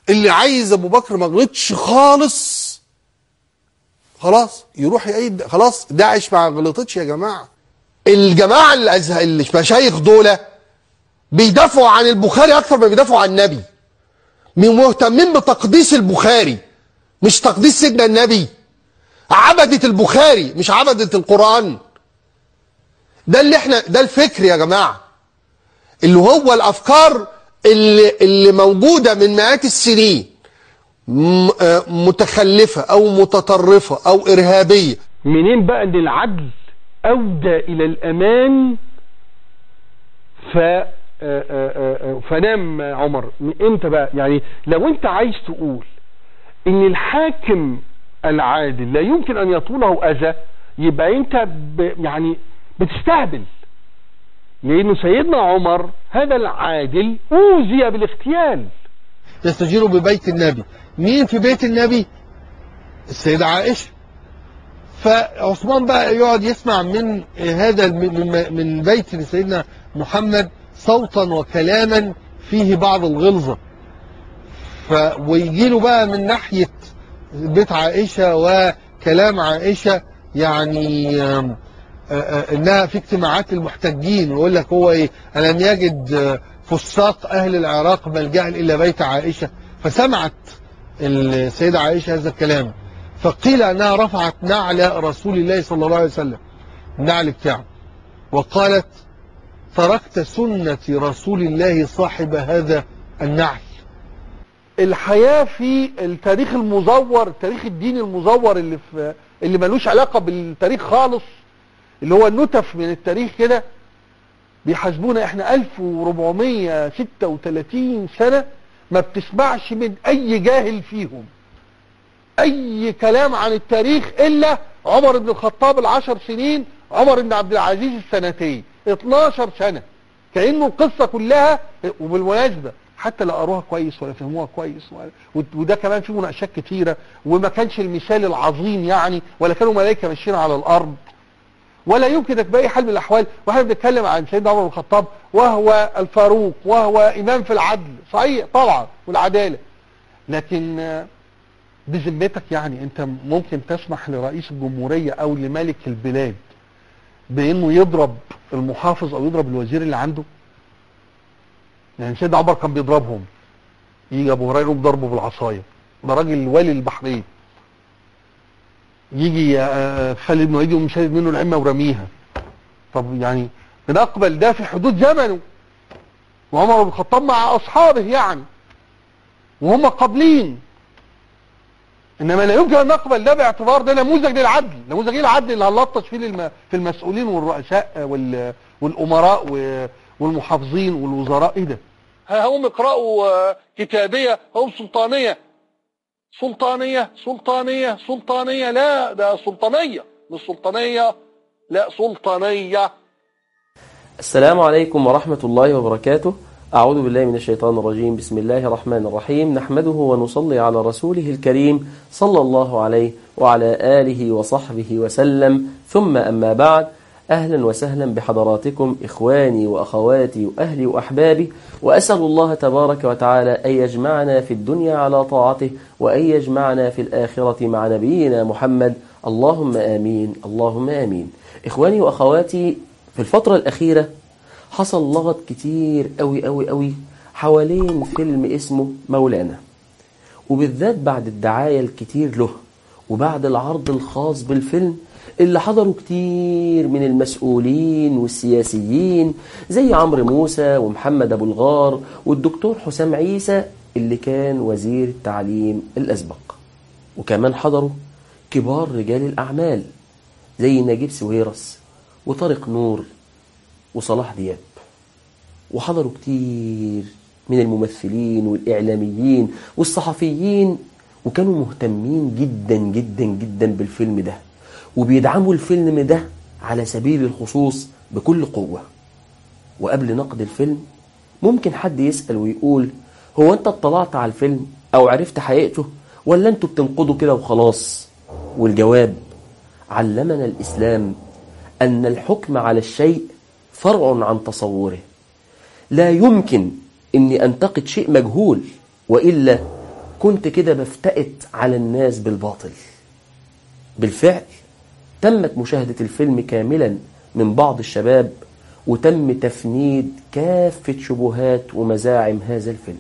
اللي عايز ابو بكر ما غلطش خالص خلاص يروح يعيد خلاص داعش ما غلطتش يا جماعه الجماعه الأزه- المشايخ دول بيدافعوا عن البخاري اكثر ما بيدافعوا عن النبي مهتمين بتقديس البخاري مش تقديس سيدنا النبي عبدة البخاري مش عبدة القرآن ده اللي احنا ده الفكر يا جماعة اللي هو الأفكار اللي, اللي موجودة من مئات السنين م- آه، متخلفة أو متطرفة أو إرهابية منين بقى ان العدل اودى الى الامان ف آه، آه، آه، فنام عمر امتى بقى يعني لو انت عايز تقول ان الحاكم العادل لا يمكن ان يطوله اذى يبقى انت ب يعني بتستهبل لانه سيدنا عمر هذا العادل اوذي بالاغتيال يستجير ببيت النبي مين في بيت النبي السيدة عائشة فعثمان بقى يقعد يسمع من هذا الم- من من بيت سيدنا محمد صوتا وكلاما فيه بعض الغلظة ف ويجي له بقى من ناحية بيت عائشة وكلام عائشة يعني آم، آه، آه، انها في اجتماعات المحتجين ويقول لك هو ايه الم يجد آه، فساق اهل العراق ملجا الا بيت عائشه فسمعت السيده عائشه هذا الكلام فقيل انها رفعت نعل رسول الله صلى الله عليه وسلم النعل بتاعه وقالت تركت سنه رسول الله صاحب هذا النعل الحياة في التاريخ المزور التاريخ الديني المزور اللي في اللي ملوش علاقة بالتاريخ خالص اللي هو النتف من التاريخ كده بيحاسبونا احنا 1436 سنة ما بتسمعش من اي جاهل فيهم اي كلام عن التاريخ الا عمر بن الخطاب العشر سنين عمر بن عبد العزيز السنتين 12 سنة كأنه القصة كلها وبالمناسبة حتى لا قروها كويس ولا فهموها كويس ولا- وده كمان فيه مناقشات كتيرة وما كانش المثال العظيم يعني ولا كانوا ملائكة ماشيين على الأرض ولا يمكنك بأي حال من الأحوال واحنا بنتكلم عن سيدنا عمر بن الخطاب وهو الفاروق وهو إمام في العدل صحيح طبعا والعدالة لكن آه، بذمتك يعني انت ممكن تسمح لرئيس الجمهورية او لملك البلاد بانه يضرب المحافظ او يضرب الوزير اللي عنده يعني سيدنا عمر كان بيضربهم يجي ابو هريره يقوم ضربه بالعصايه ده راجل والي البحرين يجي آه، خالد بن وليد يقوم شادد منه العمه ورميها طب يعني بنقبل ده في حدود زمنه وعمر بن الخطاب مع اصحابه يعني وهم قابلين انما لا يمكن ان نقبل ده باعتبار ده نموذج للعدل نموذج ايه العدل اللي هنلطش فيه للم... في المسؤولين والرؤساء وال... والامراء و... والمحافظين والوزراء ايه ده ها هم اقرأوا آه، كتابية هم سلطانية سلطانية سلطانية سلطانية لا ده سلطانية مش سلطانية لا سلطانية السلام عليكم ورحمة الله وبركاته أعوذ بالله من الشيطان الرجيم بسم الله الرحمن الرحيم نحمده ونصلي على رسوله الكريم صلى الله عليه وعلى آله وصحبه وسلم ثم أما بعد أهلا وسهلا بحضراتكم إخواني وأخواتي وأهلي وأحبابي وأسأل الله تبارك وتعالى أن يجمعنا في الدنيا على طاعته وأن يجمعنا في الآخرة مع نبينا محمد اللهم آمين اللهم آمين إخواني وأخواتي في الفترة الأخيرة حصل لغط كتير قوي قوي قوي حوالين فيلم اسمه مولانا وبالذات بعد الدعاية الكتير له وبعد العرض الخاص بالفيلم اللي حضروا كتير من المسؤولين والسياسيين زي عمرو موسى ومحمد أبو الغار والدكتور حسام عيسى اللي كان وزير التعليم الأسبق وكمان حضروا كبار رجال الأعمال زي نجيب سويرس وطارق نور وصلاح دياب وحضروا كتير من الممثلين والإعلاميين والصحفيين وكانوا مهتمين جدا جدا جدا بالفيلم ده وبيدعموا الفيلم ده على سبيل الخصوص بكل قوة وقبل نقد الفيلم ممكن حد يسأل ويقول هو انت اطلعت على الفيلم او عرفت حقيقته ولا انتوا بتنقضوا كده وخلاص والجواب علمنا الإسلام أن الحكم على الشيء فرع عن تصوره لا يمكن أني أنتقد شيء مجهول وإلا كنت كده بفتقت على الناس بالباطل بالفعل تمت مشاهدة الفيلم كاملا من بعض الشباب وتم تفنيد كافة شبهات ومزاعم هذا الفيلم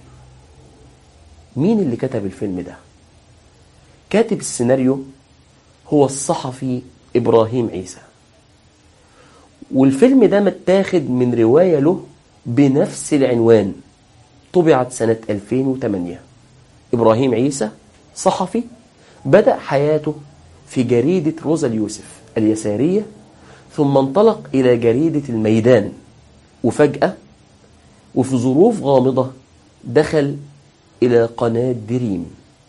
مين اللي كتب الفيلم ده كاتب السيناريو هو الصحفي إبراهيم عيسى والفيلم ده متاخد من رواية له بنفس العنوان طبعت سنة 2008 إبراهيم عيسى صحفي بدأ حياته في جريدة روزا اليوسف اليسارية ثم انطلق إلى جريدة الميدان وفجأة وفي ظروف غامضة دخل إلى قناة دريم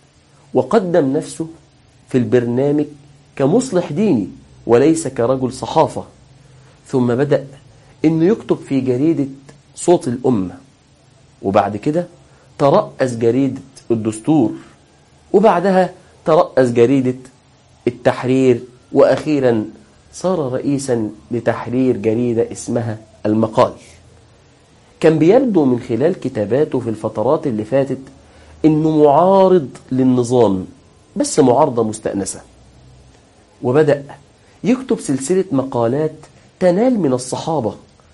وقدم نفسه في البرنامج كمصلح ديني وليس كرجل صحافة ثم بدأ أنه يكتب في جريدة صوت الأمة وبعد كده ترأس جريدة الدستور وبعدها ترأس جريدة التحرير وأخيرا صار رئيسا لتحرير جريدة اسمها المقال كان بيبدو من خلال كتاباته في الفترات اللي فاتت انه معارض للنظام بس معارضة مستأنسة وبدأ يكتب سلسلة مقالات تنال من الصحابة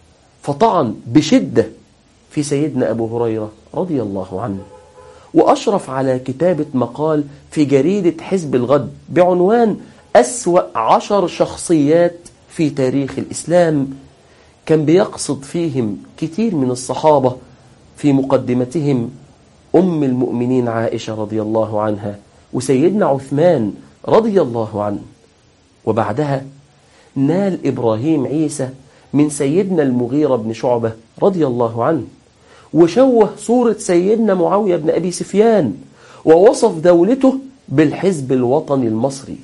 فطعن بشدة في سيدنا أبو هريرة رضي الله عنه وأشرف على كتابة مقال في جريدة حزب الغد بعنوان أسوأ عشر شخصيات في تاريخ الإسلام كان بيقصد فيهم كتير من الصحابة في مقدمتهم أم المؤمنين عائشة رضي الله عنها وسيدنا عثمان رضي الله عنه وبعدها نال إبراهيم عيسى من سيدنا المغيرة بن شعبة رضي الله عنه وشوه صورة سيدنا معاوية بن أبي سفيان ووصف دولته بالحزب الوطني المصري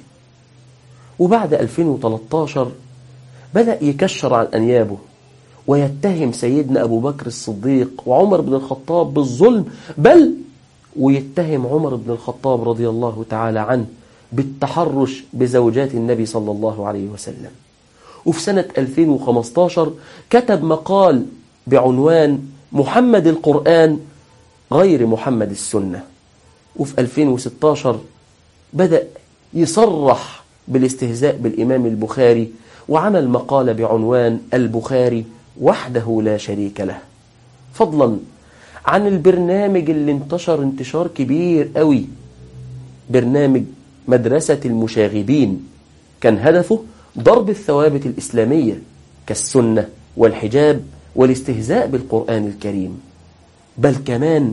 وبعد 2013 بدأ يكشر عن أنيابه ويتهم سيدنا أبو بكر الصديق وعمر بن الخطاب بالظلم بل ويتهم عمر بن الخطاب رضي الله تعالى عنه بالتحرش بزوجات النبي صلى الله عليه وسلم وفي سنة 2015 كتب مقال بعنوان محمد القرآن غير محمد السنة وفي 2016 بدأ يصرح بالاستهزاء بالإمام البخاري وعمل مقالة بعنوان البخاري وحده لا شريك له فضلا عن البرنامج اللي انتشر انتشار كبير قوي برنامج مدرسة المشاغبين كان هدفه ضرب الثوابت الإسلامية كالسنة والحجاب والاستهزاء بالقرآن الكريم بل كمان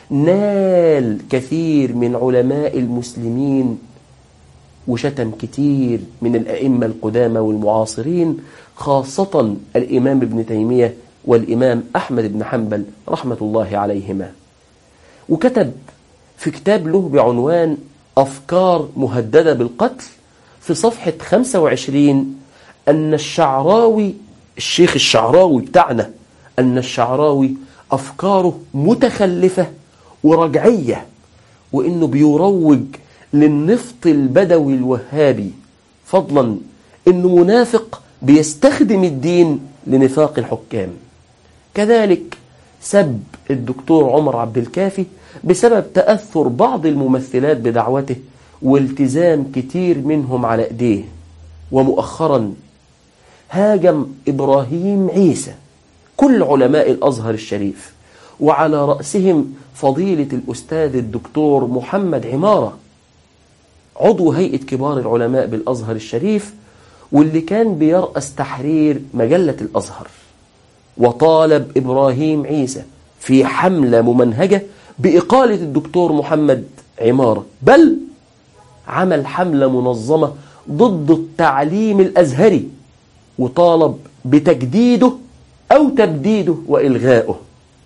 نال كثير من علماء المسلمين وشتم كتير من الأئمة القدامى والمعاصرين خاصة الإمام ابن تيمية والإمام أحمد بن حنبل رحمة الله عليهما وكتب في كتاب له بعنوان أفكار مهددة بالقتل في صفحة 25 أن الشعراوي الشيخ الشعراوي بتاعنا أن الشعراوي أفكاره متخلفة ورجعية وإنه بيروج للنفط البدوي الوهابي فضلا إنه منافق بيستخدم الدين لنفاق الحكام كذلك سب الدكتور عمر عبد الكافي بسبب تأثر بعض الممثلات بدعوته والتزام كتير منهم على ايديه ومؤخرا هاجم إبراهيم عيسى كل علماء الأزهر الشريف وعلى رأسهم فضيلة الأستاذ الدكتور محمد عمارة عضو هيئة كبار العلماء بالأزهر الشريف واللي كان بيرأس تحرير مجلة الأزهر وطالب إبراهيم عيسى في حملة ممنهجة بإقالة الدكتور محمد عمارة بل عمل حملة منظمة ضد التعليم الأزهري وطالب بتجديده أو تبديده وإلغائه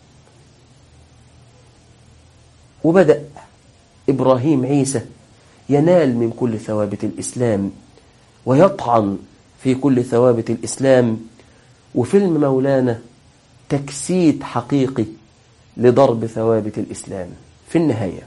وبدأ إبراهيم عيسى ينال من كل ثوابت الإسلام ويطعن في كل ثوابت الإسلام وفيلم مولانا تجسيد حقيقي لضرب ثوابت الإسلام في النهاية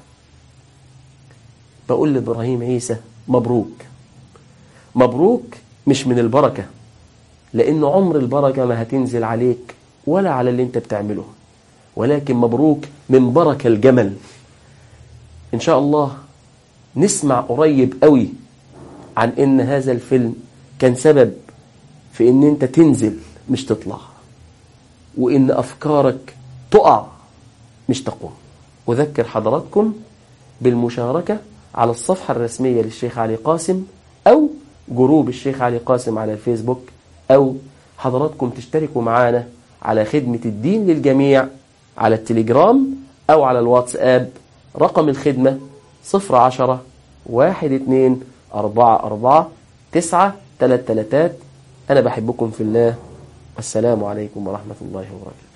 بقول لإبراهيم عيسى مبروك مبروك مش من البركة لأن عمر البركة ما هتنزل عليك ولا على اللي انت بتعمله ولكن مبروك من بركة الجمل إن شاء الله نسمع قريب قوي عن إن هذا الفيلم كان سبب في إن أنت تنزل مش تطلع وإن أفكارك تقع مش تقوم أذكر حضراتكم بالمشاركة على الصفحة الرسمية للشيخ علي قاسم أو جروب الشيخ علي قاسم على الفيسبوك أو حضراتكم تشتركوا معانا على خدمة الدين للجميع على التليجرام أو على الواتساب رقم الخدمة 010 واحد اتنين أربعة أربعة تسعة تلات تلاتات أنا بحبكم في الله والسلام عليكم ورحمة الله وبركاته